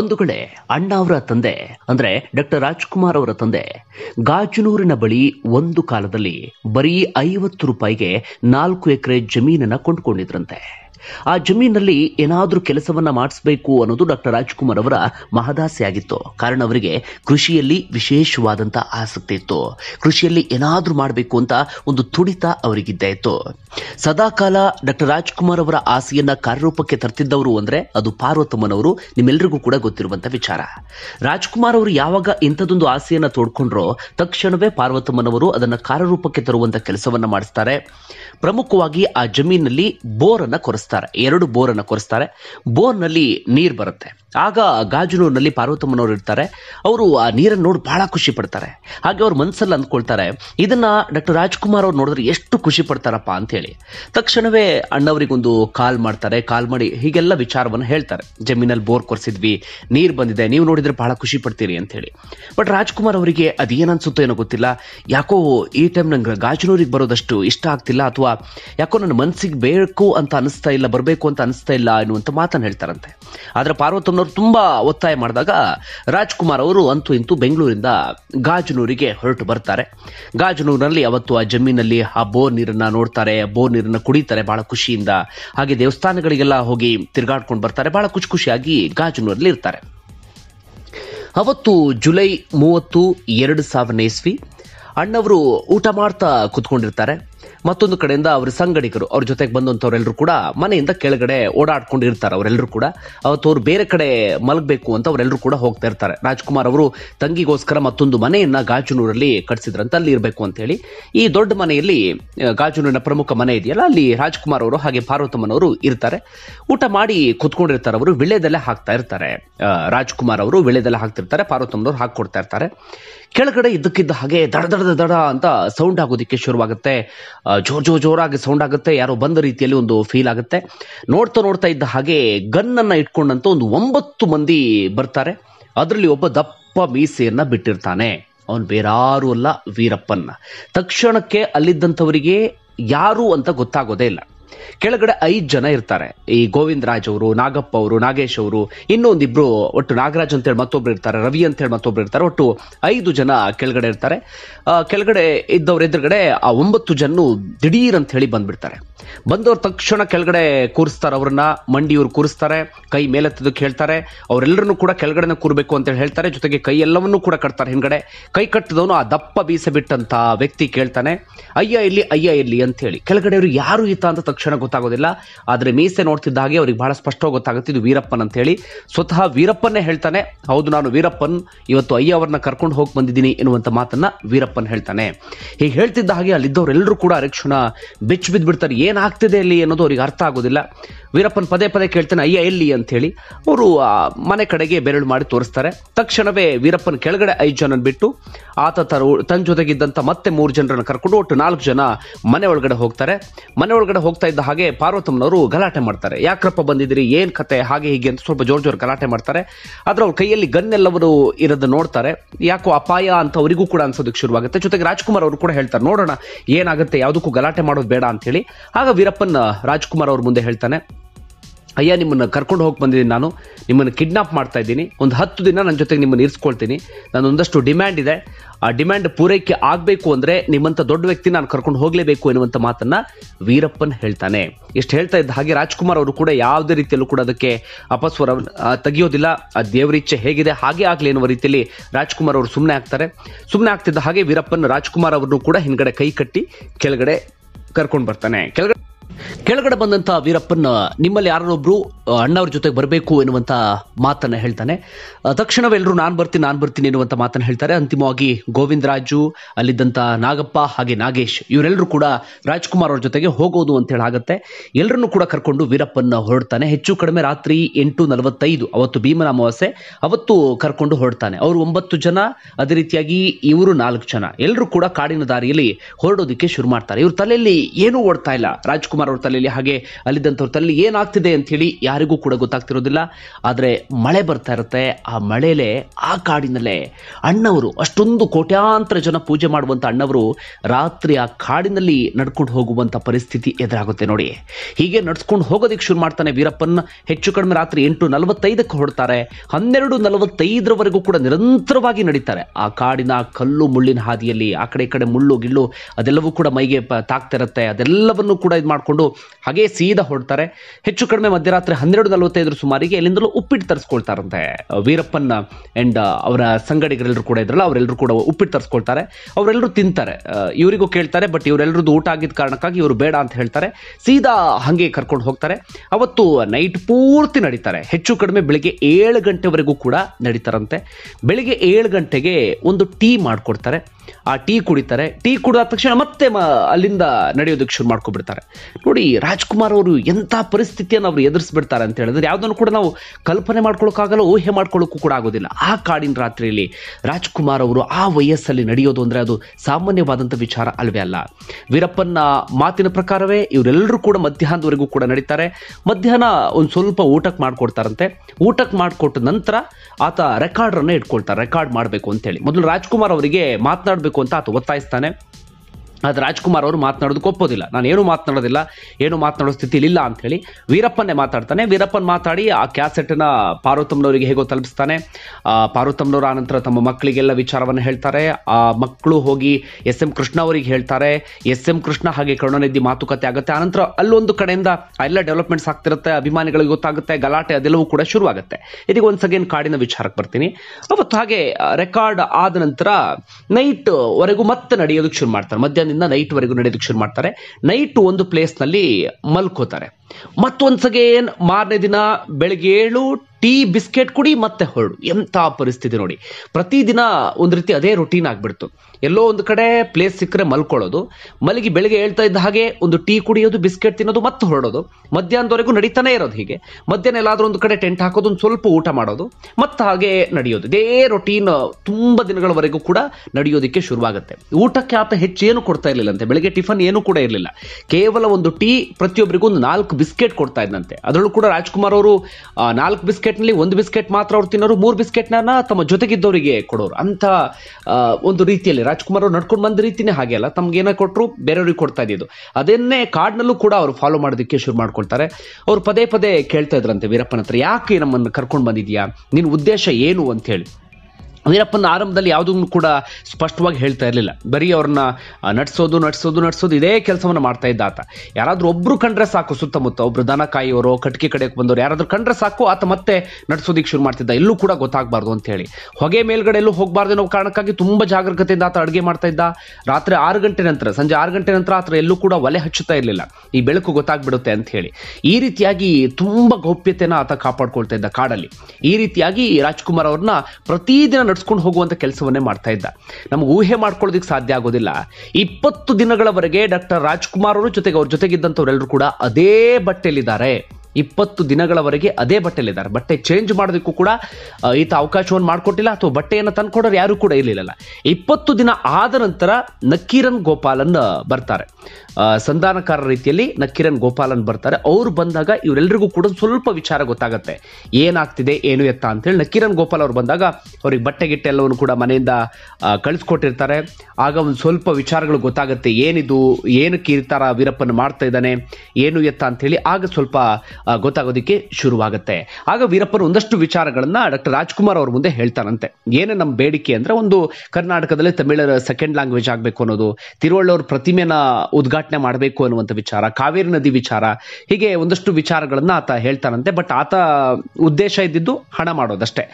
ಬಂಧುಗಳೇ ಅಣ್ಣ ಅವರ ತಂದೆ ಅಂದ್ರೆ ಡಾಕ್ಟರ್ ರಾಜ್ಕುಮಾರ್ ಅವರ ತಂದೆ ಗಾಜನೂರಿನ ಬಳಿ ಒಂದು ಕಾಲದಲ್ಲಿ ಬರೀ ಐವತ್ತು ರೂಪಾಯಿಗೆ ನಾಲ್ಕು ಎಕರೆ ಜಮೀನನ್ನ ಕೊಂಡ್ಕೊಂಡಿದ್ರಂತೆ ಆ ಜಮೀನಲ್ಲಿ ಏನಾದ್ರೂ ಕೆಲಸವನ್ನ ಮಾಡಿಸ್ಬೇಕು ಅನ್ನೋದು ಡಾಕ್ಟರ್ ರಾಜ್ಕುಮಾರ್ ಅವರ ಮಹದಾಸೆ ಆಗಿತ್ತು ಕಾರಣ ಅವರಿಗೆ ಕೃಷಿಯಲ್ಲಿ ವಿಶೇಷವಾದಂತ ಆಸಕ್ತಿ ಇತ್ತು ಕೃಷಿಯಲ್ಲಿ ಏನಾದ್ರೂ ಮಾಡಬೇಕು ಅಂತ ಒಂದು ತುಡಿತ ಅವರಿಗಿದ್ದೇ ಇತ್ತು ಸದಾಕಾಲ ಡಾಕ್ಟರ್ ರಾಜ್ಕುಮಾರ್ ಅವರ ಆಸೆಯನ್ನ ಕಾರ್ಯರೂಪಕ್ಕೆ ತರ್ತಿದ್ದವರು ಅಂದ್ರೆ ಅದು ಪಾರ್ವತಮ್ಮನವರು ನಿಮ್ಮೆಲ್ಲರಿಗೂ ಕೂಡ ಗೊತ್ತಿರುವಂತ ವಿಚಾರ ರಾಜ್ಕುಮಾರ್ ಅವರು ಯಾವಾಗ ಇಂಥದೊಂದು ಆಸೆಯನ್ನ ತೋಡ್ಕೊಂಡ್ರೋ ತಕ್ಷಣವೇ ಪಾರ್ವತಮ್ಮನವರು ಅದನ್ನ ಕಾರ್ಯರೂಪಕ್ಕೆ ತರುವಂತ ಕೆಲಸವನ್ನ ಮಾಡಿಸ್ತಾರೆ ಪ್ರಮುಖವಾಗಿ ಆ ಜಮೀನಲ್ಲಿ ಬೋರ್ ಅನ್ನ ಕೊರೆಸ್ತಾರೆ ಎರಡು ಬೋರ್ ಅನ್ನ ಕೊರೆಸ್ತಾರೆ ಬೋರ್ ನಲ್ಲಿ ನೀರ್ ಬರುತ್ತೆ ಆಗ ಗಾಜನೂರಿನಲ್ಲಿ ಪಾರ್ವತಮ್ಮನವರು ಇರ್ತಾರೆ ಅವರು ಆ ನೀರನ್ನು ನೋಡಿ ಬಹಳ ಖುಷಿ ಪಡ್ತಾರೆ ಹಾಗೆ ಅವ್ರ ಮನಸ್ಸಲ್ಲಿ ಅಂದ್ಕೊಳ್ತಾರೆ ಇದನ್ನ ಡಾಕ್ಟರ್ ರಾಜ್ಕುಮಾರ್ ಅವ್ರು ನೋಡಿದ್ರೆ ಎಷ್ಟು ಖುಷಿ ಪಡ್ತಾರಪ್ಪ ಅಂತ ಹೇಳಿ ತಕ್ಷಣವೇ ಅಣ್ಣವರಿಗೊಂದು ಕಾಲ್ ಮಾಡ್ತಾರೆ ಕಾಲ್ ಮಾಡಿ ಹೀಗೆಲ್ಲ ವಿಚಾರವನ್ನು ಹೇಳ್ತಾರೆ ಜಮೀನಲ್ಲಿ ಬೋರ್ ಕೊರೆಸಿದ್ವಿ ನೀರು ಬಂದಿದೆ ನೀವು ನೋಡಿದ್ರೆ ಬಹಳ ಖುಷಿ ಪಡ್ತೀರಿ ಅಂತ ಹೇಳಿ ಬಟ್ ರಾಜ್ಕುಮಾರ್ ಅವರಿಗೆ ಅದೇನ್ ಅನ್ಸುತ್ತೋ ಏನೋ ಗೊತ್ತಿಲ್ಲ ಯಾಕೋ ಈ ಟೈಮ್ ನಂಗೆ ಗಾಜನೂರಿಗೆ ಬರೋದಷ್ಟು ಇಷ್ಟ ಆಗ್ತಿಲ್ಲ ಅಥವಾ ಯಾಕೋ ನನ್ನ ಮನಸ್ಸಿಗೆ ಬೇಕು ಅಂತ ಅನಿಸ್ತಾ ಇಲ್ಲ ಬರಬೇಕು ಅಂತ ಅನಿಸ್ತಾ ಇಲ್ಲ ಎನ್ನುವಂತ ಮಾತನ್ನು ಹೇಳ್ತಾರಂತೆ ಆದ್ರೆ ಪಾರ್ವತಮ್ಮನವರು ತುಂಬಾ ಒತ್ತಾಯ ಮಾಡಿದಾಗ ರಾಜ್ಕುಮಾರ್ ಅವರು ಅಂತೂ ಇಂತೂ ಬೆಂಗಳೂರಿಂದ ಗಾಜನೂರಿಗೆ ಹೊರಟು ಬರ್ತಾರೆ ಗಾಜನೂರಿನಲ್ಲಿ ಅವತ್ತು ಆ ಜಮೀನಲ್ಲಿ ಆ ಬೋರ್ ನೀರನ್ನ ನೋಡ್ತಾರೆ ಬೋರ್ ನೀರನ್ನ ಕುಡಿತಾರೆ ಬಹಳ ಖುಷಿಯಿಂದ ಹಾಗೆ ದೇವಸ್ಥಾನಗಳಿಗೆಲ್ಲ ಹೋಗಿ ತಿರುಗಾಡ್ಕೊಂಡು ಬರ್ತಾರೆ ಬಹಳ ಖುಷಿ ಖುಷಿಯಾಗಿ ಗಾಜನೂರಲ್ಲಿ ಇರ್ತಾರೆ ಅವತ್ತು ಜುಲೈ ಮೂವತ್ತು ಎರಡು ಸಾವಿರನೇ ಇಸ್ವಿ ಅಣ್ಣವರು ಊಟ ಮಾಡ್ತಾ ಕುತ್ಕೊಂಡಿರ್ತಾರೆ ಮತ್ತೊಂದು ಕಡೆಯಿಂದ ಅವ್ರ ಸಂಗಡಿಗರು ಅವ್ರ ಜೊತೆಗೆ ಬಂದಂಥವ್ರೆಲ್ಲರೂ ಕೂಡ ಮನೆಯಿಂದ ಕೆಳಗಡೆ ಓಡಾಡ್ಕೊಂಡು ಇರ್ತಾರೆ ಅವರೆಲ್ಲರೂ ಕೂಡ ಅವತ್ತು ಅವ್ರು ಬೇರೆ ಕಡೆ ಮಲಗಬೇಕು ಅಂತ ಅವರೆಲ್ಲರೂ ಕೂಡ ಹೋಗ್ತಾ ಇರ್ತಾರೆ ರಾಜ್ಕುಮಾರ್ ಅವರು ತಂಗಿಗೋಸ್ಕರ ಮತ್ತೊಂದು ಮನೆಯನ್ನ ಗಾಜನೂರಲ್ಲಿ ಕಟ್ಸಿದ್ರಂತ ಅಲ್ಲಿ ಇರಬೇಕು ಅಂತ ಹೇಳಿ ಈ ದೊಡ್ಡ ಮನೆಯಲ್ಲಿ ಆ, ಗಾಜನೂರಿನ ಪ್ರಮುಖ ಮನೆ ಇದೆಯಲ್ಲ ಅಲ್ಲಿ ರಾಜ್ಕುಮಾರ್ ಅವರು ಹಾಗೆ ಪಾರ್ವತಮ್ಮನವರು ಇರ್ತಾರೆ ಊಟ ಮಾಡಿ ಕುತ್ಕೊಂಡಿರ್ತಾರೆ ಅವರು ವಿಳೆದೆಲೆ ಹಾಕ್ತಾ ಇರ್ತಾರೆ ಆ, ರಾಜ್ಕುಮಾರ್ ಅವರು ವಿಳೆದೆಲೆ ಹಾಕ್ತಿರ್ತಾರೆ ಪಾರ್ವತಮ್ಮನವರು ಹಾಕೊಡ್ತಾ ಇರ್ತಾರೆ ಕೆಳಗಡೆ ಇದ್ದಕ್ಕಿದ್ದ ಹಾಗೆ ದಡ ದಡ ದಡ ಅಂತ ಸೌಂಡ್ ಆಗೋದಿಕ್ಕೆ ಶುರುವಾಗುತ್ತೆ ಆ, ಜೋರ್ ಜೋರ್ ಜೋರಾಗಿ ಸೌಂಡ್ ಆಗುತ್ತೆ ಯಾರೋ ಬಂದ ರೀತಿಯಲ್ಲಿ ಒಂದು ಫೀಲ್ ಆಗುತ್ತೆ ನೋಡ್ತಾ ನೋಡ್ತಾ ಇದ್ದ ಹಾಗೆ ಗನ್ನನ್ನ ಇಟ್ಕೊಂಡಂತ ಒಂದು ಒಂಬತ್ತು ಮಂದಿ ಬರ್ತಾರೆ ಅದರಲ್ಲಿ ಒಬ್ಬ ದಪ್ಪ ಮೀಸೆಯನ್ನ ಬಿಟ್ಟಿರ್ತಾನೆ ಅವನು ಬೇರಾರು ಅಲ್ಲ ವೀರಪ್ಪನ್ನ ತಕ್ಷಣಕ್ಕೆ ಅಲ್ಲಿದ್ದಂಥವರಿಗೆ ಯಾರು ಅಂತ ಗೊತ್ತಾಗೋದೇ ಇಲ್ಲ ಕೆಳಗಡೆ ಐದು ಜನ ಇರ್ತಾರೆ ಈ ಗೋವಿಂದ ರಾಜ್ ಅವರು ನಾಗಪ್ಪ ಅವರು ನಾಗೇಶ್ ಅವರು ಇನ್ನೊಂದಿಬ್ರು ಒಟ್ಟು ನಾಗರಾಜ್ ಅಂತೇಳಿ ಮತ್ತೊಬ್ರು ಇರ್ತಾರೆ ರವಿ ಅಂತೇಳಿ ಮತ್ತೊಬ್ರು ಇರ್ತಾರೆ ಒಟ್ಟು ಐದು ಜನ ಕೆಳಗಡೆ ಇರ್ತಾರೆ ಆ, ಕೆಳಗಡೆ ಇದ್ದವ್ರ ಎದುರುಗಡೆ ಆ ಒಂಬತ್ತು ಜನ ದಿಢೀರ್ ಅಂತ ಹೇಳಿ ಬಂದ್ಬಿಡ್ತಾರೆ ಬಂದವ್ರ ತಕ್ಷಣ ಕೆಳಗಡೆ ಕೂರಿಸ್ತಾರೆ ಅವ್ರನ್ನ ಮಂಡಿಯವ್ರು ಕೂರಿಸ್ತಾರೆ ಕೈ ಮೇಲೆತ್ತದಕ್ಕೆ ಹೇಳ್ತಾರೆ ಅವರೆಲ್ಲರನ್ನು ಕೂಡ ಕೆಳಗಡೆನೆ ಕೂರ್ಬೇಕು ಅಂತ ಹೇಳಿ ಹೇಳ್ತಾರೆ ಜೊತೆಗೆ ಕೈ ಎಲ್ಲವನ್ನೂ ಕೂಡ ಕಟ್ತಾರೆ ಹಿಂದ್ಗಡೆ ಕೈ ಕಟ್ಟಿದವನು ಆ ದಪ್ಪ ಬೀಸ ಬಿಟ್ಟಂತ ವ್ಯಕ್ತಿ ಕೇಳ್ತಾನೆ ಅಯ್ಯ ಇಲ್ಲಿ ಅಯ್ಯ ಇಲ್ಲಿ ಅಂತ ಹೇಳಿ ಕೆಳಗಡೆ ಅವ್ರಿಗೆ ಯಾರು ಈತ ಅಂತ ತಕ್ಷಣ ಗೊತ್ತಾಗೋದಿಲ್ಲ ಆದ್ರೆ ಮೀಸೆ ನೋಡ್ತಿದ್ದ ಹಾಗೆ ಅವ್ರಿಗೆ ಬಹಳ ಸ್ಪಷ್ಟವಾಗಿ ಗೊತ್ತಾಗುತ್ತೆ ಇದು ವೀರಪ್ಪನ್ ಅಂತ ಹೇಳಿ ಸ್ವತಃ ವೀರಪ್ಪನ್ನೇ ಹೇಳ್ತಾನೆ ಹೌದು ನಾನು ವೀರಪ್ಪನ್ ಇವತ್ತು ಅಯ್ಯ ಅವ್ರನ್ನ ಕರ್ಕೊಂಡು ಹೋಗಿ ಬಂದಿದ್ದೀನಿ ಎನ್ನುವಂತ ಮಾತನ್ನ ವೀರಪ್ಪನ್ ಹೇಳ್ತಾನೆ ಹೀಗೆ ಹೇಳ್ತಿದ್ದ ಹಾಗೆ ಅಲ್ಲಿದ್ದವರೆಲ್ಲರೂ ಕೂಡ ಅರೆಕ್ಷಣ ಬೆಚ್ಚ ಬಿದ್ದ್ಬಿಡ್ತಾರೆ ಏನಾಗ್ತಿದೆ ಅಲ್ಲಿ ಅನ್ನೋದು ಅವ್ರಿಗೆ ಅರ್ಥ ಆಗೋದಿಲ್ಲ ವೀರಪ್ಪನ್ ಪದೇ ಪದೇ ಕೇಳ್ತಾನೆ ಅಯ್ಯ ಎಲ್ಲಿ ಅಂತ ಹೇಳಿ ಅವರು ಮನೆ ಕಡೆಗೆ ಬೆರಳು ಮಾಡಿ ತೋರಿಸ್ತಾರೆ ತಕ್ಷಣವೇ ವೀರಪ್ಪನ್ ಕೆಳಗಡೆ ಐದು ಜನ ಬಿಟ್ಟು ಆತ ತರ ತನ್ನ ಜೊತೆಗಿದ್ದಂತ ಮತ್ತೆ ಮೂರು ಜನರನ್ನ ಕರ್ಕೊಂಡು ಒಟ್ಟು ನಾಲ್ಕು ಜನ ಮನೆ ಒಳಗಡೆ ಹೋಗ್ತಾರೆ ಮನೆ ಒಳಗಡೆ ಹೋಗ್ತಾ ಇದ್ದ ಹಾಗೆ ಪಾರ್ವತಮ್ಮನವರು ಗಲಾಟೆ ಮಾಡ್ತಾರೆ ಯಾಕ್ರಪ್ಪ ಬಂದಿದ್ದೀರಿ ಏನ್ ಕತೆ ಹಾಗೆ ಹೀಗೆ ಅಂತ ಸ್ವಲ್ಪ ಜೋರ್ ಜೋರ್ ಗಲಾಟೆ ಮಾಡ್ತಾರೆ ಆದ್ರೆ ಅವ್ರ ಕೈಯಲ್ಲಿ ಗನ್ ಎಲ್ಲವರು ಇರೋದು ನೋಡ್ತಾರೆ ಯಾಕೋ ಅಪಾಯ ಅಂತ ಅವರಿಗೂ ಕೂಡ ಅನ್ಸೋದಕ್ಕೆ ಶುರುವಾಗುತ್ತೆ ಜೊತೆಗೆ ರಾಜ್ಕುಮಾರ್ ಅವರು ಕೂಡ ಹೇಳ್ತಾರೆ ನೋಡೋಣ ಏನಾಗುತ್ತೆ ಯಾವುದಕ್ಕೂ ಗಲಾಟೆ ಮಾಡೋದು ಬೇಡ ಅಂತ ಹೇಳಿ ಆಗ ವೀರಪ್ಪನ್ ರಾಜ್ಕುಮಾರ್ ಅವ್ರ ಮುಂದೆ ಹೇಳ್ತಾನೆ ಅಯ್ಯ ನಿಮ್ಮನ್ನು ಕರ್ಕೊಂಡು ಹೋಗಿ ಬಂದಿದ್ದೀನಿ ನಾನು ನಿಮ್ಮನ್ನು ಕಿಡ್ನಾಪ್ ಮಾಡ್ತಾ ಇದ್ದೀನಿ ಒಂದು ಹತ್ತು ದಿನ ನನ್ನ ಜೊತೆಗೆ ನಿಮ್ಮನ್ನು ಇರಿಸ್ಕೊಳ್ತೀನಿ ನಾನು ಒಂದಷ್ಟು ಡಿಮ್ಯಾಂಡ್ ಇದೆ ಆ ಡಿಮ್ಯಾಂಡ್ ಪೂರೈಕೆ ಆಗಬೇಕು ಅಂದರೆ ನಿಮ್ಮಂಥ ದೊಡ್ಡ ವ್ಯಕ್ತಿ ನಾನು ಕರ್ಕೊಂಡು ಹೋಗಲೇಬೇಕು ಎನ್ನುವಂಥ ಮಾತನ್ನ ವೀರಪ್ಪನ್ ಹೇಳ್ತಾನೆ ಇಷ್ಟು ಹೇಳ್ತಾ ಇದ್ದ ಹಾಗೆ ರಾಜ್ಕುಮಾರ್ ಅವರು ಕೂಡ ಯಾವುದೇ ರೀತಿಯಲ್ಲೂ ಕೂಡ ಅದಕ್ಕೆ ಅಪಸ್ವರ ಆ, ತೆಗೆಯೋದಿಲ್ಲ ಆ ದೇವರ ಇಚ್ಛೆ ಹೇಗಿದೆ ಹಾಗೆ ಆಗಲಿ ಎನ್ನುವ ರೀತಿಯಲ್ಲಿ ರಾಜ್ಕುಮಾರ್ ಅವರು ಸುಮ್ಮನೆ ಆಗ್ತಾರೆ ಸುಮ್ಮನೆ ಆಗ್ತಿದ್ದ ಹಾಗೆ ವೀರಪ್ಪನ್ ರಾಜ್ಕುಮಾರ್ ಅವರನ್ನು ಕೂಡ ಹಿಂದ್ಗಡೆ ಕೈ ಕಟ್ಟಿ ಕೆಳಗಡೆ ಕರ್ಕೊಂಡು ಬರ್ತಾನೆ ಕೆಳಗಡೆ ಕೆಳಗಡೆ ಬಂದಂತ ವೀರಪ್ಪನ್ ನಿಮ್ಮಲ್ಲಿ ಯಾರೊಬ್ರು ಆ, ಅಣ್ಣವ್ರ ಜೊತೆಗೆ ಬರಬೇಕು ಎನ್ನುವಂತ ಮಾತನ್ನ ಹೇಳ್ತಾನೆ ಆ, ತಕ್ಷಣವೇ ಎಲ್ಲರೂ ನಾನ್ ಬರ್ತೀನಿ ನಾನ್ ಬರ್ತೀನಿ ಎನ್ನುವಂತ ಮಾತನ್ನ ಹೇಳ್ತಾರೆ ಅಂತಿಮವಾಗಿ ಗೋವಿಂದ ರಾಜು ಅಲ್ಲಿದ್ದಂತ ನಾಗಪ್ಪ ಹಾಗೆ ನಾಗೇಶ್ ಇವರೆಲ್ಲರೂ ಕೂಡ ರಾಜ್ಕುಮಾರ್ ಅವ್ರ ಜೊತೆಗೆ ಹೋಗೋದು ಅಂತ ಹೇಳಿ ಆಗತ್ತೆ ಎಲ್ಲರನ್ನೂ ಕೂಡ ಕರ್ಕೊಂಡು ವೀರಪ್ಪನ್ ಹೊರಡ್ತಾನೆ ಹೆಚ್ಚು ಕಡಿಮೆ ರಾತ್ರಿ ಎಂಟು ನಲವತ್ತೈದು ಅವತ್ತು ಭೀಮನ ಅಮಾವಾಸ್ಯೆ ಅವತ್ತು ಕರ್ಕೊಂಡು ಹೊರಡ್ತಾನೆ ಅವರು ಒಂಬತ್ತು ಜನ ಅದೇ ರೀತಿಯಾಗಿ ಇವರು ನಾಲ್ಕು ಜನ ಎಲ್ಲರೂ ಕೂಡ ಕಾಡಿನ ದಾರಿಯಲ್ಲಿ ಹೊರಡೋದಕ್ಕೆ ಶುರು ಮಾಡ್ತಾರೆ ಇವ್ರ ತಲೆಯಲ್ಲಿ ಏನೂ ಓಡ್ತಾ ಇಲ್ಲ ರಾಜ್ಕುಮಾರ್ ರಾಜ್ಕುಮಾರ್ ಅವ್ರ ತಲೆಯಲ್ಲಿ ಹಾಗೆ ಅಲ್ಲಿದ್ದಂಥವ್ರ ತಲೆಯಲ್ಲಿ ಏನಾಗ್ತಿದೆ ಅಂತ ಹೇಳಿ ಯಾರಿಗೂ ಕೂಡ ಗೊತ್ತಾಗ್ತಿರೋದಿಲ್ಲ ಆದರೆ ಮಳೆ ಬರ್ತಾ ಇರುತ್ತೆ ಆ ಮಳೆಲೆ ಆ ಕಾಡಿನಲ್ಲೇ ಅಣ್ಣವರು ಅಷ್ಟೊಂದು ಕೋಟ್ಯಾಂತರ ಜನ ಪೂಜೆ ಮಾಡುವಂತ ಅಣ್ಣವರು ರಾತ್ರಿ ಆ ಕಾಡಿನಲ್ಲಿ ನಡ್ಕೊಂಡು ಹೋಗುವಂತ ಪರಿಸ್ಥಿತಿ ಎದುರಾಗುತ್ತೆ ನೋಡಿ ಹೀಗೆ ನಡ್ಸ್ಕೊಂಡು ಹೋಗೋದಕ್ಕೆ ಶುರು ಮಾಡ್ತಾನೆ ವೀರಪ್ಪನ್ ಹೆಚ್ಚು ಕಡಿಮೆ ರಾತ್ರಿ ಎಂಟು ನಲವತ್ತೈದಕ್ಕೆ ಹೊರಡ್ತಾರೆ ಹನ್ನೆರಡು ನಲವತ್ತೈದರವರೆಗೂ ಕೂಡ ನಿರಂತರವಾಗಿ ನಡೀತಾರೆ ಆ ಕಾಡಿನ ಕಲ್ಲು ಮುಳ್ಳಿನ ಹಾದಿಯಲ್ಲಿ ಆ ಕಡೆ ಈ ಕಡೆ ಮುಳ್ಳು ಗಿಳ್ಳು ಅದೆಲ್ಲವೂ ಕೂಡ ಮೈಗೆ ಪ- ತಾಕ್ತಿರತ್ತೆ ಅದೆಲ್ಲವನ್ನು ಕೂಡ ಇದು ಮಾಡಿಕೊಂಡು ಹಾಗೆ ಸೀದಾ ಹೊರಡ್ತಾರೆ ಹೆಚ್ಚು ಕಡಿಮೆ ಮಧ್ಯರಾತ್ರಿ ಹನ್ನೆರಡು ನಲವತ್ತೈದರ ಸುಮಾರಿಗೆ ಎಲ್ಲಿಂದಲೂ ಉಪ್ಪಿಟ್ಟು ತರಿಸ್ಕೊಳ್ತಾರಂತೆ ವೀರಪ್ಪನ್ ಅಂಡ್ ಅವರ ಸಂಗಡಿಗರೆಲ್ಲರೂ ಕೂಡ ಇದ್ರಲ್ಲ ಅವರೆಲ್ಲರೂ ಕೂಡ ಉಪ್ಪಿಟ್ಟು ತರಿಸ್ಕೊಳ್ತಾರೆ ಅವರೆಲ್ಲರೂ ತಿಂತಾರೆ ಆ, ಇವರಿಗೂ ಕೇಳ್ತಾರೆ ಬಟ್ ಇವರೆಲ್ಲರದ್ದು ಊಟ ಆಗಿದ್ದ ಕಾರಣಕ್ಕಾಗಿ ಇವರು ಬೇಡ ಅಂತ ಹೇಳ್ತಾರೆ ಸೀದಾ ಹಂಗೆ ಕರ್ಕೊಂಡು ಹೋಗ್ತಾರೆ ಅವತ್ತು ನೈಟ್ ಪೂರ್ತಿ ನಡೀತಾರೆ ಹೆಚ್ಚು ಕಡಿಮೆ ಬೆಳಿಗ್ಗೆ ಏಳು ಗಂಟೆವರೆಗೂ ಕೂಡ ನಡೀತಾರಂತೆ ಬೆಳಿಗ್ಗೆ ಏಳು ಗಂಟೆಗೆ ಒಂದು ಟೀ ಮಾಡ್ಕೊಡ್ತಾರೆ ಆ ಟೀ ಕುಡಿತಾರೆ ಟೀ ಕುಡಿದ ತಕ್ಷಣ ಮತ್ತೆ ಮ- ಅಲ್ಲಿಂದ ನಡೆಯೋದಕ್ಕೆ ಶುರು ಮಾಡ್ಕೊಬಿಡ್ತಾರೆ ನೋಡಿ ರಾಜ್ಕುಮಾರ್ ಅವರು ಎಂಥ ಪರಿಸ್ಥಿತಿಯನ್ನು ಅವರು ಎದುರಿಸ್ಬಿಡ್ತಾರೆ ಅಂತ ಹೇಳಿದ್ರೆ ಯಾವುದನ್ನು ಕೂಡ ನಾವು ಕಲ್ಪನೆ ಮಾಡ್ಕೊಳ್ಳೋಕ್ಕಾಗಲ್ಲ ಊಹೆ ಮಾಡ್ಕೊಳ್ಳೋಕ್ಕೂ ಕೂಡ ಆಗೋದಿಲ್ಲ ಆ ಕಾಡಿನ ರಾತ್ರಿಯಲ್ಲಿ ರಾಜ್ಕುಮಾರ್ ಅವರು ಆ ವಯಸ್ಸಲ್ಲಿ ನಡೆಯೋದು ಅಂದರೆ ಅದು ಸಾಮಾನ್ಯವಾದಂಥ ವಿಚಾರ ಅಲ್ವೇ ಅಲ್ಲ ವೀರಪ್ಪನ ಮಾತಿನ ಪ್ರಕಾರವೇ ಇವರೆಲ್ಲರೂ ಕೂಡ ಮಧ್ಯಾಹ್ನದವರೆಗೂ ಕೂಡ ನಡೀತಾರೆ ಮಧ್ಯಾಹ್ನ ಒಂದು ಸ್ವಲ್ಪ ಊಟಕ್ಕೆ ಮಾಡ್ಕೊಡ್ತಾರಂತೆ ಊಟಕ್ಕೆ ಮಾಡಿಕೊಟ್ಟ ನಂತರ ಆತ ರೆಕಾರ್ಡರನ್ನು ಇಟ್ಕೊಳ್ತಾರೆ ರೆಕಾರ್ಡ್ ಮಾಡಬೇಕು ಅಂತೇಳಿ ಮೊದಲು ರಾಜ್ಕುಮಾರ್ ಅವರಿಗೆ ಮಾತನಾಡಬೇಕು ಅಂತ ಆತ ಒತ್ತಾಯಿಸ್ತಾನೆ ಅದು ರಾಜ್ಕುಮಾರ್ ಅವರು ಮಾತನಾಡೋದಕ್ಕೆ ಒಪ್ಪೋದಿಲ್ಲ ನಾನು ಏನು ಮಾತನಾಡೋದಿಲ್ಲ ಏನು ಮಾತನಾಡೋ ಸ್ಥಿತಿಲಿ ಇಲ್ಲ ಅಂತ ಹೇಳಿ ವೀರಪ್ಪನ್ನೇ ಮಾತಾಡ್ತಾನೆ ವೀರಪ್ಪನ್ ಮಾತಾಡಿ ಆ ಕ್ಯಾಸೆಟ್ನ ಪಾರ್ವತಮ್ಮನವರಿಗೆ ಹೇಗೋ ತಲುಪಿಸ್ತಾನೆ ಆ, ಪಾರ್ವತಮ್ಮನವರು ಆನಂತರ ತಮ್ಮ ಮಕ್ಕಳಿಗೆಲ್ಲ ವಿಚಾರವನ್ನು ಹೇಳ್ತಾರೆ ಆ ಮಕ್ಕಳು ಹೋಗಿ ಎಸ್ ಎಂ ಕೃಷ್ಣ ಅವರಿಗೆ ಹೇಳ್ತಾರೆ ಎಸ್ ಎಂ ಕೃಷ್ಣ ಹಾಗೆ ಕರುಣಾನಿಧಿ ಮಾತುಕತೆ ಆಗುತ್ತೆ ಆನಂತರ ಅಲ್ಲೊಂದು ಕಡೆಯಿಂದ ಆ ಎಲ್ಲ ಡೆವಲಪ್ಮೆಂಟ್ಸ್ ಆಗ್ತಿರುತ್ತೆ ಅಭಿಮಾನಿಗಳಿಗೆ ಗೊತ್ತಾಗುತ್ತೆ ಗಲಾಟೆ ಅದೆಲ್ಲವೂ ಕೂಡ ಶುರುವಾಗುತ್ತೆ ಇದೀಗ ಒಂದ್ಸ್ ಅಗೇನ್ ಕಾಡಿನ ವಿಚಾರಕ್ಕೆ ಬರ್ತೀನಿ ಅವತ್ತು ಹಾಗೆ ರೆಕಾರ್ಡ್ ಆದ ನಂತರ ನೈಟ್ ವರೆಗೂ ಮತ್ತೆ ನಡೆಯೋದಕ್ಕೆ ಶುರು ಮಾಡ್ತಾರೆ ಮಧ್ಯಾಹ್ನದಿಂದ ನೈಟ್ ವರೆಗೂ ನಡೆಯೋದಕ್ಕೆ ಶುರು ಮಾಡ್ತಾರೆ ನೈಟ್ ಒಂದು ಪ್ಲೇಸ್ ನಲ್ಲಿ ಮಲ್ಕೋತಾರೆ ಮತ್ತೊಂದ್ಸ್ ಅಗೇನ್ ಮಾರನೇ ದಿನ ಬೆಳಿಗ್ಗೆ ಏಳು ಟೀ ಬಿಸ್ಕೆಟ್ ಕುಡಿ ಮತ್ತೆ ಹೊರಡು ಎಂಥ ಪರಿಸ್ಥಿತಿ ನೋಡಿ ಪ್ರತಿದಿನ ಒಂದು ರೀತಿ ಅದೇ ರೊಟೀನ್ ಆಗ್ಬಿಡ್ತು ಎಲ್ಲೋ ಒಂದು ಕಡೆ ಪ್ಲೇಸ್ ಸಿಕ್ಕರೆ ಮಲ್ಕೊಳ್ಳೋದು ಮಲಗಿ ಬೆಳಿಗ್ಗೆ ಹೇಳ್ತಾ ಇದ್ದ ಹಾಗೆ ಒಂದು ಟೀ ಕುಡಿಯೋದು ಬಿಸ್ಕೆಟ್ ತಿನ್ನೋದು ಮತ್ತೆ ಹೊರಡೋದು ಮಧ್ಯಾಹ್ನದವರೆಗೂ ನಡೀತಾನೆ ಇರೋದು ಹೀಗೆ ಮಧ್ಯಾಹ್ನ ಎಲ್ಲಾದ್ರೂ ಒಂದು ಕಡೆ ಟೆಂಟ್ ಹಾಕೋದು ಒಂದು ಸ್ವಲ್ಪ ಊಟ ಮಾಡೋದು ಮತ್ತೆ ಹಾಗೆ ನಡೆಯೋದು ಇದೇ ರೊಟೀನ್ ತುಂಬಾ ದಿನಗಳವರೆಗೂ ಕೂಡ ನಡೆಯೋದಕ್ಕೆ ಶುರುವಾಗುತ್ತೆ ಊಟಕ್ಕೆ ಆತ ಹೆಚ್ಚೇನು ಕೊಡ್ತಾ ಇರಲಿಲ್ಲಂತೆ ಬೆಳಿಗ್ಗೆ ಟಿಫನ್ ಏನು ಕೂಡ ಇರಲಿಲ್ಲ ಕೇವಲ ಒಂದು ಟೀ ಪ್ರತಿಯೊಬ್ಬರಿಗೂ ಒಂದು ನಾಲ್ಕು ಬಿಸ್ಕೆಟ್ ಕೊಡ್ತಾ ಇದ್ದಂತೆ ಅದರಲ್ಲೂ ಕೂಡ ರಾಜ್ಕುಮಾರ್ ಅವರು ಆ, ನಾಲ್ಕು ಬಿಸ್ಕೆಟ್ನಲ್ಲಿ ಒಂದು ಬಿಸ್ಕೆಟ್ ಮಾತ್ರ ಅವ್ರು ತಿನ್ನೋರು ಮೂರು ಬಿಸ್ಕೆಟ್ನ ತಮ್ಮ ಜೊತೆಗಿದ್ದವರಿಗೆ ಕೊಡೋರು ಅಂತ ಆ, ಒಂದು ರೀತಿಯಲ್ಲಿ ರಾಜ್ಕುಮಾರ್ ಅವ್ರು ನಡ್ಕೊಂಡು ಬಂದ ರೀತಿನೇ ಹಾಗೆ ಅಲ್ಲ ತಮ್ಗೆ ಏನೋ ಕೊಟ್ಟರು ಬೇರೆಯವ್ರಿಗೆ ಕೊಡ್ತಾ ಇದ್ದಿದ್ದು ಅದನ್ನೇ ಕಾಡ್ನಲ್ಲೂ ಕೂಡ ಅವರು ಫಾಲೋ ಮಾಡೋದಕ್ಕೆ ಶುರು ಮಾಡ್ಕೊಳ್ತಾರೆ ಅವ್ರು ಪದೇ ಪದೇ ಕೇಳ್ತಾ ಇದ್ರಂತೆ ವೀರಪ್ಪನ ಹತ್ರ ಯಾಕೆ ನಮ್ಮನ್ನು ಕರ್ಕೊಂಡು ಬಂದಿದ್ಯಾ ನಿನ್ನ ಉದ್ದೇಶ ಏನು ಅಂತ ಹೇಳಿ ವೀರಪ್ಪನ ಆರಂಭದಲ್ಲಿ ಯಾವುದನ್ನು ಕೂಡ ಸ್ಪಷ್ಟವಾಗಿ ಹೇಳ್ತಾ ಇರಲಿಲ್ಲ ಬರೀ ಅವ್ರನ್ನ ಆ, ನಡ್ಸೋದು ನಡ್ಸೋದು ನಡ್ಸೋದು ಇದೇ ಕೆಲಸವನ್ನು ಮಾಡ್ತಾ ಇದ್ದ ಆತ ಯಾರಾದ್ರೂ ಒಬ್ರು ಕಂಡ್ರೆ ಸಾಕು ಸುತ್ತಮುತ್ತ ಒಬ್ರು ದನ ಕಾಯೋರು ಕಟ್ಗೆ ಕಡೆಗೆ ಬಂದವರು ಯಾರಾದ್ರೂ ಕಂಡ್ರೆ ಸಾಕು ಆತ ಮತ್ತೆ ನಡ್ಸೋದಿಕ್ಕೆ ಶುರು ಮಾಡ್ತಿದ್ದ ಎಲ್ಲೂ ಕೂಡ ಗೊತ್ತಾಗಬಾರ್ದು ಅಂತ ಹೇಳಿ ಹೊಗೆ ಮೇಲ್ಗಡೆ ಎಲ್ಲೂ ಹೋಗಬಾರ್ದು ಅನ್ನೋ ಕಾರಣಕ್ಕಾಗಿ ತುಂಬಾ ಜಾಗರೂಕತೆಯಿಂದ ಆತ ಅಡುಗೆ ಮಾಡ್ತಾ ಇದ್ದ ರಾತ್ರಿ ಆರು ಗಂಟೆ ನಂತರ ಸಂಜೆ ಆರು ಗಂಟೆ ನಂತರ ಆತ ಎಲ್ಲೂ ಕೂಡ ಒಲೆ ಹಚ್ಚುತ್ತಾ ಇರಲಿಲ್ಲ ಈ ಬೆಳಕು ಗೊತ್ತಾಗ್ಬಿಡುತ್ತೆ ಅಂತ ಹೇಳಿ ಈ ರೀತಿಯಾಗಿ ತುಂಬಾ ಗೌಪ್ಯತೆನ ಆತ ಕಾಪಾಡ್ಕೊಳ್ತಾ ಇದ್ದ ಕಾಡಲ್ಲಿ ಈ ರೀತಿಯಾಗಿ ರಾಜ್ಕುಮಾರ್ ಅವ್ರನ್ನ ಪ್ರತಿದಿನ ನಡ್ಸ್ಕೊಂಡು ಹೋಗುವಂತ ಕೆಲಸವನ್ನೇ ಮಾಡ್ತಾ ಇದ್ದ ನಮ್ಗೆ ಊಹೆ ಮಾಡ್ಕೊಳ್ಳೋದಕ್ಕೆ ಸಾಧ್ಯ ಆಗೋದಿಲ್ಲ ಇಪ್ಪತ್ತು ದಿನಗಳವರೆಗೆ ಡಾಕ್ಟರ್ ರಾಜ್ಕುಮಾರ್ ಅವರು ಜೊತೆಗೆ ಅವ್ರ ಜೊತೆಗಿದ್ದಂಥವ್ರೆಲ್ಲರೂ ಕೂಡ ಅದೇ ಬಟ್ಟೆಯಲ್ಲಿದ್ದಾರೆ ಇಪ್ಪತ್ತು ದಿನಗಳವರೆಗೆ ಅದೇ ಬಟ್ಟೆಯಲ್ಲಿದ್ದಾರೆ ಬಟ್ಟೆ ಚೇಂಜ್ ಮಾಡೋದಕ್ಕೂ ಕೂಡ ಆ, ಈತ ಅವಕಾಶವನ್ನು ಮಾಡಿಕೊಟ್ಟಿಲ್ಲ ಅಥವಾ ಬಟ್ಟೆಯನ್ನು ತಂದ್ಕೊಡೋರು ಯಾರು ಕೂಡ ಇರಲಿಲ್ಲ ಇಪ್ಪತ್ತು ದಿನ ಆದ ನಂತರ ನಕ್ಕೀರನ್ ಗೋಪಾಲನ್ ಬರ್ತಾರೆ ಆ, ಸಂಧಾನಕಾರ ರೀತಿಯಲ್ಲಿ ನಕ್ಕೀರನ್ ಗೋಪಾಲನ್ ಬರ್ತಾರೆ ಅವ್ರು ಬಂದಾಗ ಇವರೆಲ್ಲರಿಗೂ ಕೂಡ ಒಂದ್ ಸ್ವಲ್ಪ ವಿಚಾರ ಗೊತ್ತಾಗತ್ತೆ ಏನಾಗ್ತಿದೆ ಏನು ಎತ್ತ ಅಂತೇಳಿ ನಕ್ಕೀರನ್ ಗೋಪಾಲ್ ಅವ್ರು ಬಂದಾಗ ಅವ್ರಿಗೆ ಬಟ್ಟೆ ಗಿಟ್ಟೆ ಎಲ್ಲವನ್ನು ಕೂಡ ಮನೆಯಿಂದ ಆ, ಕಳಿಸ್ಕೊಟ್ಟಿರ್ತಾರೆ ಆಗ ಒಂದು ಸ್ವಲ್ಪ ವಿಚಾರಗಳು ಗೊತ್ತಾಗುತ್ತೆ ಏನಿದು ಏನಕ್ಕೆ ಈ ಥರ ವೀರಪ್ಪನ ಮಾಡ್ತಾ ಇದ್ದಾನೆ ಏನು ಎತ್ತ ಅಂತೇಳಿ ಆಗ ಸ್ವಲ್ಪ ಆ, ಗೊತ್ತಾಗೋದಕ್ಕೆ ಶುರುವಾಗುತ್ತೆ ಆಗ ವೀರಪ್ಪನ ಒಂದಷ್ಟು ವಿಚಾರಗಳನ್ನ ಡಾಕ್ಟರ್ ರಾಜ್ಕುಮಾರ್ ಅವ್ರ ಮುಂದೆ ಹೇಳ್ತಾರಂತೆ ಏನೇ ನಮ್ಮ ಬೇಡಿಕೆ ಅಂದ್ರೆ ಒಂದು ಕರ್ನಾಟಕದಲ್ಲಿ ತಮಿಳರ ಸೆಕೆಂಡ್ ಲ್ಯಾಂಗ್ವೇಜ್ ಆಗಬೇಕು ಅನ್ನೋದು ತಿರುವಳ್ಳವ್ರ ಪ್ರತಿಮೆನ ಉದ್ಘಾಟನೆ ಮಾಡಬೇಕು ಅನ್ನುವಂಥ ವಿಚಾರ ಕಾವೇರಿ ನದಿ ವಿಚಾರ ಹೀಗೆ ಒಂದಷ್ಟು ವಿಚಾರಗಳನ್ನ ಆತ ಹೇಳ್ತಾನಂತೆ ಬಟ್ ಆತ ಉದ್ದೇಶ ಇದ್ದಿದ್ದು ಹಣ ಮಾಡೋದಷ್ಟೇ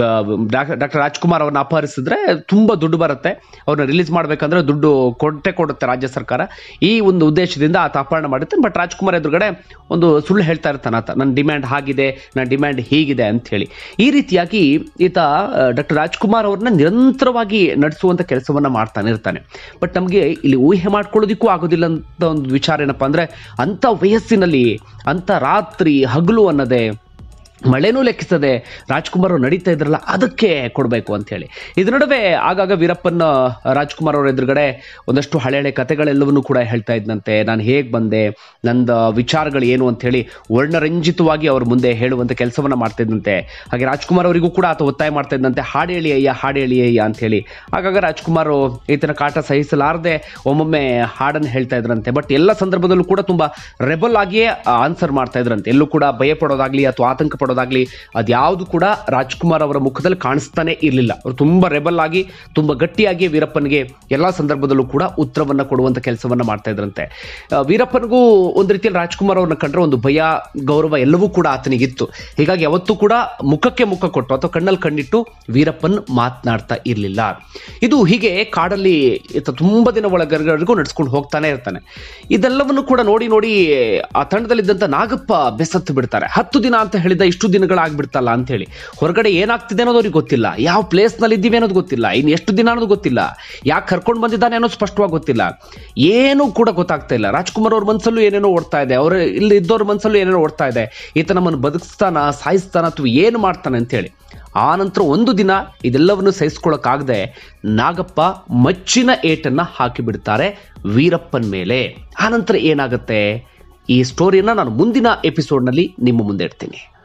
ಡಾಕ್ಟರ್ ರಾಜ್ಕುಮಾರ್ ಅವ್ರನ್ನ ಅಪಹರಿಸಿದ್ರೆ ತುಂಬಾ ದುಡ್ಡು ಬರುತ್ತೆ ಅವ್ರನ್ನ ರಿಲೀಸ್ ಮಾಡ್ಬೇಕಂದ್ರೆ ದುಡ್ಡು ಕೊಟ್ಟೆ ಕೊಡುತ್ತೆ ರಾಜ್ಯ ಸರ್ಕಾರ ಈ ಒಂದು ಉದ್ದೇಶದಿಂದ ಆತ ಅಪಹರಣ ಮಾಡುತ್ತೆ ಬಟ್ ರಾಜ್ಕುಮಾರ್ ಎದುರುಗಡೆ ಒಂದು ಸುಳ್ಳು ಹೇಳ್ತಾ ಇರ್ತಾನೆ ಆತ ನನ್ನ ಡಿಮ್ಯಾಂಡ್ ಹಾಗಿದೆ ನನ್ನ ಡಿಮ್ಯಾಂಡ್ ಹೀಗಿದೆ ಅಂತ ಹೇಳಿ ಈ ರೀತಿಯಾಗಿ ಈತ ಡಾಕ್ಟರ್ ರಾಜ್ಕುಮಾರ್ ಅವ್ರನ್ನ ನಿರಂತರವಾಗಿ ನಡೆಸುವಂತ ಕೆಲಸವನ್ನ ಮಾಡ್ತಾನೆ ಇರ್ತಾನೆ ಬಟ್ ನಮಗೆ ಇಲ್ಲಿ ಊಹೆ ಮಾಡ್ಕೊಳ್ಳೋದಿಕ್ಕೂ ಆಗೋದಿಲ್ಲ ಅಂತ ಒಂದು ವಿಚಾರ ಏನಪ್ಪಾ ಅಂದ್ರೆ ಅಂತ ವಯಸ್ಸಿನಲ್ಲಿ ಅಂತ ರಾತ್ರಿ ಹಗಲು ಅನ್ನದೇ ಮಳೆನೂ ಲೆಕ್ಕಿಸದೆ ರಾಜ್ಕುಮಾರ್ ಅವ್ರು ನಡೀತಾ ಇದ್ರಲ್ಲ ಅದಕ್ಕೆ ಕೊಡಬೇಕು ಅಂತ ಹೇಳಿ ಇದ್ರ ನಡುವೆ ಆಗಾಗ ವೀರಪ್ಪನ್ ರಾಜ್ಕುಮಾರ್ ಅವ್ರ ಎದುರುಗಡೆ ಒಂದಷ್ಟು ಹಳೆ ಹಳೆ ಕಥೆಗಳೆಲ್ಲವನ್ನೂ ಕೂಡ ಹೇಳ್ತಾ ಇದ್ದಂತೆ ನಾನು ಹೇಗೆ ಬಂದೆ ನಂದು ವಿಚಾರಗಳು ಏನು ಅಂತ ಹೇಳಿ ವರ್ಣರಂಜಿತವಾಗಿ ಅವ್ರ ಮುಂದೆ ಹೇಳುವಂತ ಕೆಲಸವನ್ನ ಮಾಡ್ತಾ ಇದ್ದಂತೆ ಹಾಗೆ ರಾಜ್ಕುಮಾರ್ ಅವರಿಗೂ ಕೂಡ ಆತ ಒತ್ತಾಯ ಮಾಡ್ತಾ ಇದ್ದಂತೆ ಹಾಡು ಹೇಳಿ ಅಯ್ಯ ಹಾಡು ಹೇಳಿ ಅಯ್ಯ ಅಂತ ಹೇಳಿ ಆಗಾಗ ರಾಜ್ಕುಮಾರ್ ಈತನ ಕಾಟ ಸಹಿಸಲಾರದೆ ಒಮ್ಮೊಮ್ಮೆ ಹಾಡನ್ನು ಹೇಳ್ತಾ ಇದ್ರಂತೆ ಬಟ್ ಎಲ್ಲ ಸಂದರ್ಭದಲ್ಲೂ ಕೂಡ ತುಂಬಾ ರೆಬಲ್ ಆಗಿಯೇ ಆನ್ಸರ್ ಮಾಡ್ತಾ ಇದ್ರಂತೆ ಎಲ್ಲೂ ಕೂಡ ಭಯ ಪಡೋದಾಗ್ಲಿ ಅಥವಾ ಆತಂಕ ಪಡೋದಾಗ್ಲಿ ಅದ್ಯಾವುದು ಕೂಡ ರಾಜ್ಕುಮಾರ್ ಅವರ ಮುಖದಲ್ಲಿ ಕಾಣಿಸ್ತಾನೆ ಇರಲಿಲ್ಲ ಅವರು ತುಂಬಾ ರೆಬಲ್ ಆಗಿ ತುಂಬಾ ಗಟ್ಟಿಯಾಗಿ ವೀರಪ್ಪನಿಗೆ ಎಲ್ಲಾ ಸಂದರ್ಭದಲ್ಲೂ ಕೂಡ ಉತ್ತರವನ್ನ ಕೊಡುವಂತ ಕೆಲಸವನ್ನ ಮಾಡ್ತಾ ಇದ್ರಂತೆ ಆ, ವೀರಪ್ಪನಿಗೂ ಒಂದು ರೀತಿಯಲ್ಲಿ ರಾಜ್ಕುಮಾರ್ ಅವ್ರನ್ನ ಕಂಡ್ರೆ ಒಂದು ಭಯ ಗೌರವ ಎಲ್ಲವೂ ಕೂಡ ಆತನಿಗಿತ್ತು ಹೀಗಾಗಿ ಯಾವತ್ತೂ ಕೂಡ ಮುಖಕ್ಕೆ ಮುಖ ಕೊಟ್ಟು ಅಥವಾ ಕಣ್ಣಲ್ಲಿ ಕಣ್ಣಿಟ್ಟು ವೀರಪ್ಪನ್ ಮಾತನಾಡ್ತಾ ಇರಲಿಲ್ಲ ಇದು ಹೀಗೆ ಕಾಡಲ್ಲಿ ಈತ ತುಂಬಾ ದಿನ ಒಳಗರೆಗೂ ನಡ್ಸ್ಕೊಂಡು ಹೋಗ್ತಾನೆ ಇರ್ತಾನೆ ಇದೆಲ್ಲವನ್ನು ಕೂಡ ನೋಡಿ ನೋಡಿ ಆ ತಂಡದಲ್ಲಿದ್ದಂತ ನಾಗಪ್ಪ ಬೆಸತ್ತು ಬಿಡ್ತಾರೆ ಹತ್ತು ದಿನ ಅಂತ ಹೇಳಿದ ಇಷ್ಟು ದಿನಗಳಾಗ್ಬಿಡ್ತಲ್ಲ ಅಂತ ಹೇಳಿ ಹೊರಗಡೆ ಏನಾಗ್ತಿದೆ ಅನ್ನೋದು ಅವ್ರಿಗೆ ಗೊತ್ತಿಲ್ಲ ಯಾವ ಪ್ಲೇಸ್ ನಲ್ಲಿ ಇದ್ದೀವಿ ಅನ್ನೋದು ಗೊತ್ತಿಲ್ಲ ಇನ್ನು ಎಷ್ಟು ದಿನ ಅನ್ನೋದು ಗೊತ್ತಿಲ್ಲ ಯಾಕೆ ಕರ್ಕೊಂಡು ಬಂದಿದ್ದಾನೆ ಅನ್ನೋದು ಸ್ಪಷ್ಟವಾಗಿ ಗೊತ್ತಿಲ್ಲ ಏನೂ ಕೂಡ ಗೊತ್ತಾಗ್ತಾ ಇಲ್ಲ ರಾಜ್ಕುಮಾರ್ ಅವ್ರ ಮನಸ್ಸಲ್ಲೂ ಏನೇನೋ ಓಡ್ತಾ ಇದೆ ಅವ್ರ ಇಲ್ಲಿ ಇದ್ದವ್ರ ಮನಸ್ಸಲ್ಲೂ ಏನೇನೋ ಓಡ್ತಾ ಇದೆ ಈತ ನಮ್ಮನ್ನು ಬದುಕಿಸ್ತಾನ ಸಾಯಿಸ್ತಾನ ಅಥವಾ ಏನು ಮಾಡ್ತಾನೆ ಅಂತೇಳಿ ಆ ನಂತರ ಒಂದು ದಿನ ಇದೆಲ್ಲವನ್ನು ಸಹಿಸ್ಕೊಳಕ್ಕಾಗದೆ ನಾಗಪ್ಪ ಮಚ್ಚಿನ ಏಟನ್ನ ಹಾಕಿಬಿಡ್ತಾರೆ ವೀರಪ್ಪನ್ ಮೇಲೆ ಆ ನಂತರ ಏನಾಗುತ್ತೆ ಈ ಸ್ಟೋರಿಯನ್ನ ನಾನು ಮುಂದಿನ ಎಪಿಸೋಡ್ನಲ್ಲಿ ನಿಮ್ಮ ಮುಂದೆ ಇಡ್ತೀನಿ